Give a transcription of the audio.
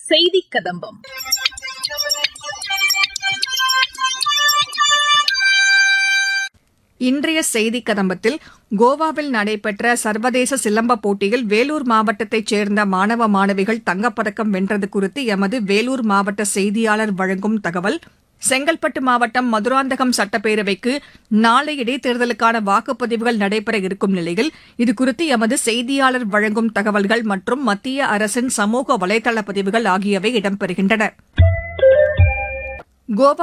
செய்தி கதம்பம் இன்றைய செய்தி கதம்பத்தில் கோவாவில் நடைபெற்ற சர்வதேச சிலம்ப போட்டியில் வேலூர் மாவட்டத்தைச் சேர்ந்த மாணவ மாணவிகள் தங்கப்பதக்கம் வென்றது குறித்து எமது வேலூர் மாவட்ட செய்தியாளர் வழங்கும் தகவல் செங்கல்பட்டு மாவட்டம் மதுராந்தகம் சட்டப்பேரவைக்கு நாளை இடைத்தேர்தலுக்கான வாக்குப்பதிவுகள் நடைபெற இருக்கும் நிலையில் இதுகுறித்து எமது செய்தியாளர் வழங்கும் தகவல்கள் மற்றும் மத்திய அரசின் சமூக வலைதள பதிவுகள் ஆகியவை இடம்பெறுகின்றன கோவா